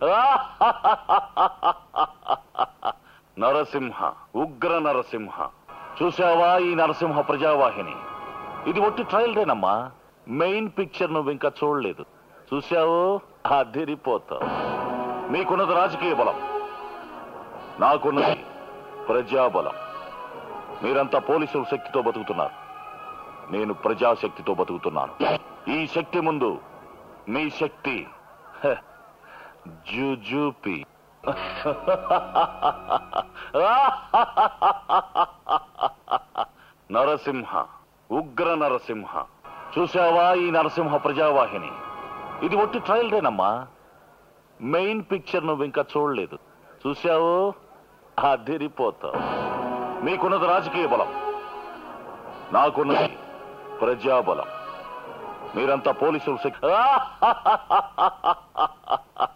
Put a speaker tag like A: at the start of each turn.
A: నరసింహ ఉగ్ర నరసింహ చూసావా ఈ నరసింహ ప్రజావాహిని ఇది ఒట్టి ట్రయల్దేనమ్మా మెయిన్ పిక్చర్ నువ్వు ఇంకా చూడలేదు చూసావు అదిరిపోతావు మీకున్నది రాజకీయ బలం నాకున్నది ప్రజాబలం మీరంతా పోలీసుల శక్తితో బతుకుతున్నారు నేను ప్రజాశక్తితో బతుకుతున్నాను ఈ శక్తి ముందు మీ శక్తి హ, జుజుపి నరసింహ ఉగ్ర నరసింహ చూసావా ఈ నరసింహ ప్రజావాహిని ఇది ఒట్టి ట్రయల్దేనమ్మా మెయిన్ పిక్చర్ నువ్వు ఇంకా చూడలేదు చూసావు అదిరిపోతావు మీకున్నది రాజకీయ బలం నాకున్నది ప్రజాబలం మీరంతా పోలీసులు శక్తి